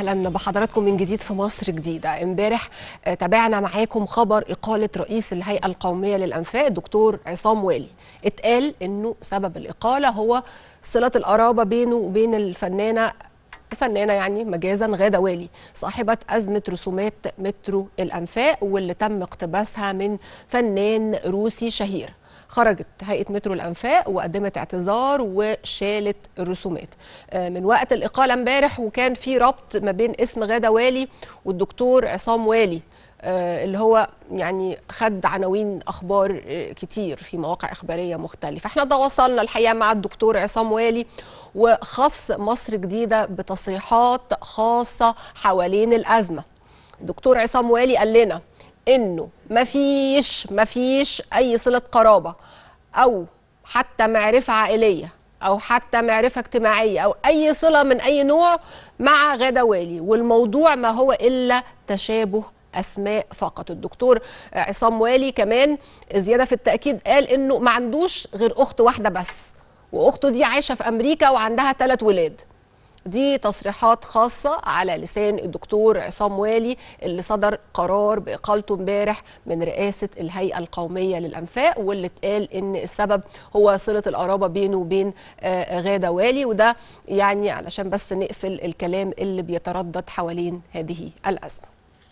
اهلا بحضراتكم من جديد في مصر جديده امبارح آه، تابعنا معاكم خبر اقاله رئيس الهيئه القوميه للانفاق الدكتور عصام والي اتقال انه سبب الاقاله هو صله القرابه بينه وبين الفنانه الفنانة يعني مجازا غادة والي صاحبة أزمة رسومات مترو الأنفاق واللي تم اقتباسها من فنان روسي شهير خرجت هيئة مترو الأنفاق وقدمت اعتذار وشالت الرسومات آه، من وقت الإقالة امبارح وكان في ربط ما بين اسم غادة والي والدكتور عصام والي آه، اللي هو يعني خد عناوين اخبار آه، كتير في مواقع اخباريه مختلفه احنا تواصلنا الحقيقه مع الدكتور عصام والي وخص مصر جديده بتصريحات خاصه حوالين الازمه الدكتور عصام والي قال لنا انه مفيش مفيش اي صله قرابه او حتى معرفه عائليه او حتى معرفه اجتماعيه او اي صله من اي نوع مع غاده والي والموضوع ما هو الا تشابه اسماء فقط الدكتور عصام والي كمان زياده في التاكيد قال انه ما عندوش غير اخت واحده بس واخته دي عايشه في امريكا وعندها ثلاث ولاد دي تصريحات خاصة على لسان الدكتور عصام والي اللي صدر قرار بإقالته امبارح من رئاسة الهيئة القومية للأنفاق واللي اتقال إن السبب هو صلة القرابة بينه وبين آه، غادة والي وده يعني علشان بس نقفل الكلام اللي بيتردد حوالين هذه الأزمة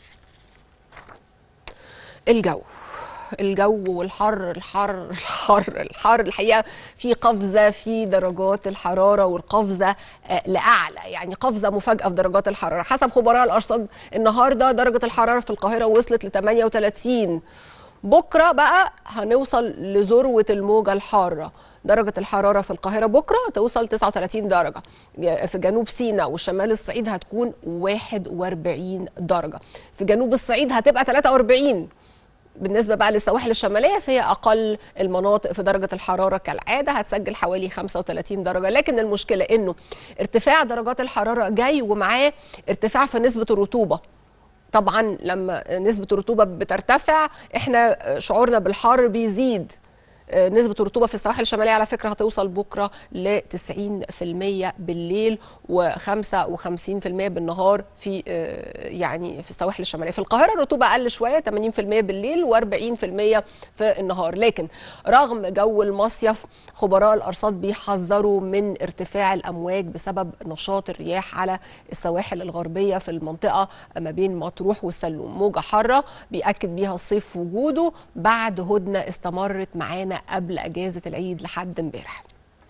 الجو الجو والحر الحر الحر الحر الحقيقه في قفزه في درجات الحراره والقفزه آه، لاعلى يعني قفزه مفاجاه في درجات الحراره حسب خبراء الارصاد النهارده درجه الحراره في القاهره وصلت ل 38 بكره بقى هنوصل لذروه الموجه الحاره درجة الحرارة في القاهرة بكرة توصل 39 درجة في جنوب سيناء وشمال الصعيد هتكون 41 درجة في جنوب الصعيد هتبقى 43 بالنسبه بقى للسواحل الشماليه فهي اقل المناطق في درجه الحراره كالعاده هتسجل حوالي 35 درجه لكن المشكله انه ارتفاع درجات الحراره جاي ومعاه ارتفاع في نسبه الرطوبه طبعا لما نسبه الرطوبه بترتفع احنا شعورنا بالحر بيزيد آه، نسبة الرطوبة في السواحل الشمالية على فكرة هتوصل بكرة ل 90% بالليل و55% بالنهار في آه، يعني في السواحل الشمالية في القاهرة الرطوبة أقل شوية 80% بالليل و40% في النهار لكن رغم جو المصيف خبراء الأرصاد بيحذروا من ارتفاع الأمواج بسبب نشاط الرياح على السواحل الغربية في المنطقة ما بين مطروح والسلوم موجة حارة بيأكد بيها الصيف وجوده بعد هدنة استمرت معانا قبل أجازة العيد لحد امبارح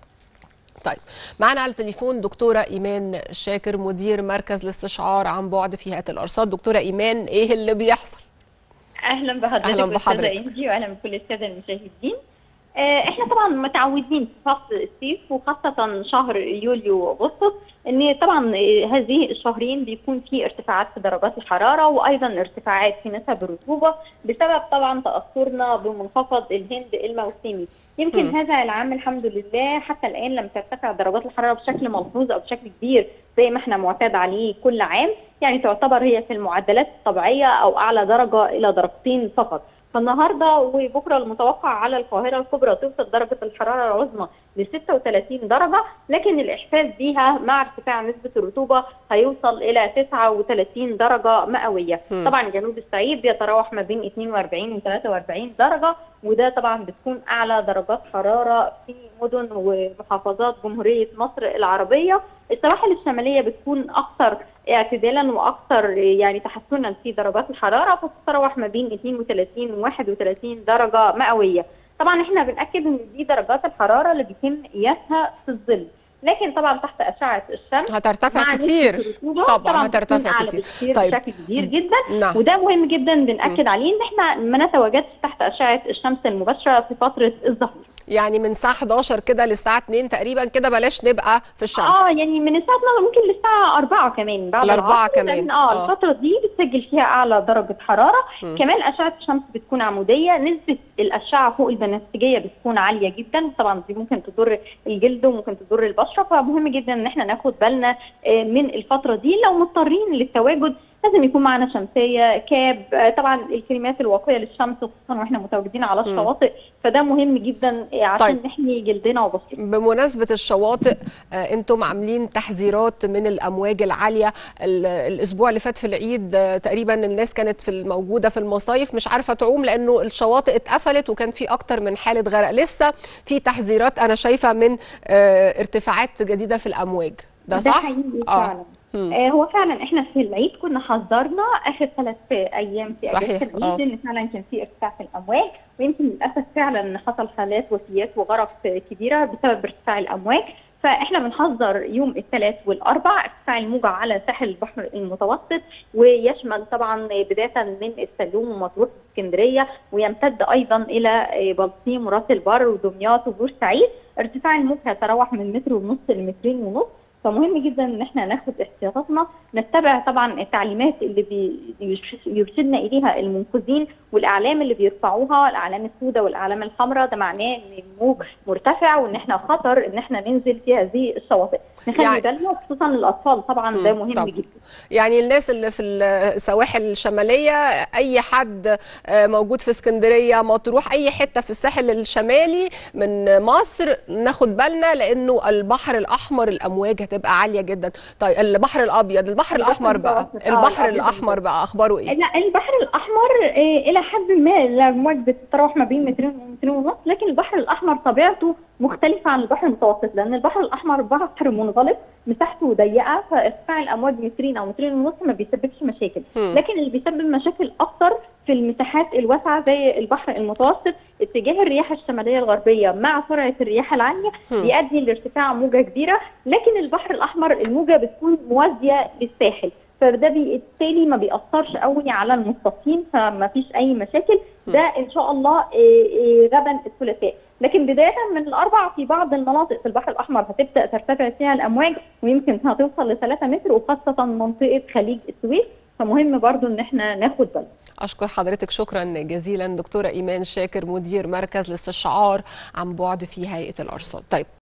طيب معنا على التليفون دكتورة إيمان شاكر مدير مركز الاستشعار عن بعد في هيئة الأرصاد دكتورة إيمان إيه اللي بيحصل؟ اهلا بحضرتك أهلاً أستاذة بحضرتك. انجي واهلا بكل الساده المشاهدين آه، احنا طبعا متعودين في فصل الصيف وخاصه شهر يوليو واغسطس ان طبعا آه، هذه الشهرين بيكون في ارتفاعات في درجات الحراره وايضا ارتفاعات في نسب الرطوبه بسبب طبعا تاثرنا بمنخفض الهند الموسمي يمكن مم. هذا العام الحمد لله حتى الان لم ترتفع درجات الحراره بشكل ملحوظ او بشكل كبير زي ما احنا معتاد عليه كل عام يعني تعتبر هي في المعدلات الطبيعيه او اعلى درجه الى درجتين فقط فالنهارده وبكره المتوقع على القاهره الكبرى توصل درجه الحراره العظمى ل 36 درجه لكن الاحساس بيها مع ارتفاع نسبه الرطوبه هيوصل الى 39 درجه مئويه مم. طبعا جنوب الصعيد بيتراوح ما بين 42 و 43 درجه وده طبعا بتكون اعلى درجات حراره في مدن ومحافظات جمهوريه مصر العربيه السواحل الشماليه بتكون اكثر اعتدالا واكثر يعني تحسنا في درجات الحراره فتتراوح ما بين 32 و 31 درجه مئويه طبعا احنا بناكد ان دي درجات الحراره اللي بيتم قياسها في الظل لكن طبعا تحت اشعه الشمس هترتفع مع نسبة كتير الرطوبة طبعاً بتكون هترتفع أعلى كتير. بكتير طيب. بشكل كبير جدا نعم وده مهم جدا بنأكد عليه ان احنا ما نتواجدش تحت اشعه الشمس المباشره في فتره الظهيره يعني من الساعة 11 كده للساعة 2 تقريبا كده بلاش نبقى في الشمس اه يعني من الساعه 12 ممكن للساعه 4 كمان بعد الأربعة العصر، كمان. لأن اه آه. الفتره دي بتسجل فيها اعلى درجه حراره مم. كمان اشعه الشمس بتكون عموديه نسبه الاشعه فوق البنفسجيه بتكون عاليه جدا طبعا دي ممكن تضر الجلد وممكن تضر البشره فمهم جدا ان احنا ناخد بالنا آه، من الفتره دي لو مضطرين للتواجد لازم يكون معنا شمسيه كاب آه، طبعا الكريمات الواقيه للشمس خصوصا واحنا متواجدين على الشواطئ فده مهم جدا آه، عشان طيب. نحمي جلدنا وبشرتنا بمناسبة الشواطئ آه، انتم عاملين تحذيرات من الامواج العالية ال- الاسبوع اللي فات في العيد آه، تقريبا الناس كانت في الموجودة في المصايف مش عارفة تعوم لانه الشواطئ اتقفلت وكان في اكتر من حالة غرق لسه في تحذيرات انا شايفة من آه، ارتفاعات جديدة في الامواج ده ده صح؟ حقيقي آه. فعلا مم. آه هو فعلا احنا في العيد كنا حذرنا اخر ثلاث ايام في صحيح، اجازه العيد آه. ان فعلا كان في ارتفاع في الامواج ويمكن للاسف فعلا حصل حالات وفيات وغرق كبيره بسبب ارتفاع الامواج فاحنا بنحذر يوم الثلاث والاربع ارتفاع الموجه على ساحل البحر المتوسط ويشمل طبعا بدايه من السلوم ومطروح واسكندريه ويمتد ايضا الى بلطيم وراس البر ودمياط وبورسعيد ارتفاع الموج هيتراوح من متر ونص لمترين ونص فمهم جدا ان احنا ناخد احتياطاتنا نتبع طبعا التعليمات اللي بي- بيرش- بيرشدنا اليها المنقذين والاعلام اللي بيرفعوها الاعلام السوداء والاعلام الحمراء ده معناه ان الموج مرتفع وان احنا خطر ان احنا ننزل في هذه الشواطئ نخلي يعني- بالنا خصوصا الاطفال طبعا ده مم، مهم طبعاً. جدا يعني الناس اللي في السواحل الشمالية أي حد آه، موجود في اسكندرية مطروح أي حتة في الساحل الشمالي من مصر ناخد بالنا لأنه البحر الأحمر الأمواج هتبقى عالية جدا طيب البحر الأبيض البحر البحر الأحمر بقى المتوسط. آه، البحر الأبيض الأحمر بقى أخباره إيه؟ لا البحر الاحمر آه، الى حد ما الامواج بتتراوح ما بين مترين ومترين ونص لكن البحر الاحمر طبيعته مختلفه عن البحر المتوسط لان البحر الاحمر بحر منغلق مساحته ضيقه فارتفاع الامواج مترين او مترين ونص ما بيسببش مشاكل مم. لكن اللي بيسبب مشاكل اكتر في المساحات الواسعه زي البحر المتوسط اتجاه الرياح الشماليه الغربيه مع سرعه الرياح العاليه مم. بيؤدي لارتفاع موجه كبيره لكن البحر الاحمر الموجه بتكون موازيه للساحل فده بالتالي ما بيأثرش قوي على المصطفين فما فيش اي مشاكل ده ان شاء الله إيه، إيه، غدا الثلاثاء لكن بدايه من الاربع في بعض المناطق في البحر الاحمر هتبدا ترتفع فيها الامواج ويمكن هتوصل ل 3 متر وخاصه منطقه خليج السويس فمهم برضو ان احنا ناخد بالنا أشكر حضرتك شكرا جزيلا دكتورة إيمان شاكر مدير مركز الاستشعار عن بعد في هيئة الأرصاد طيب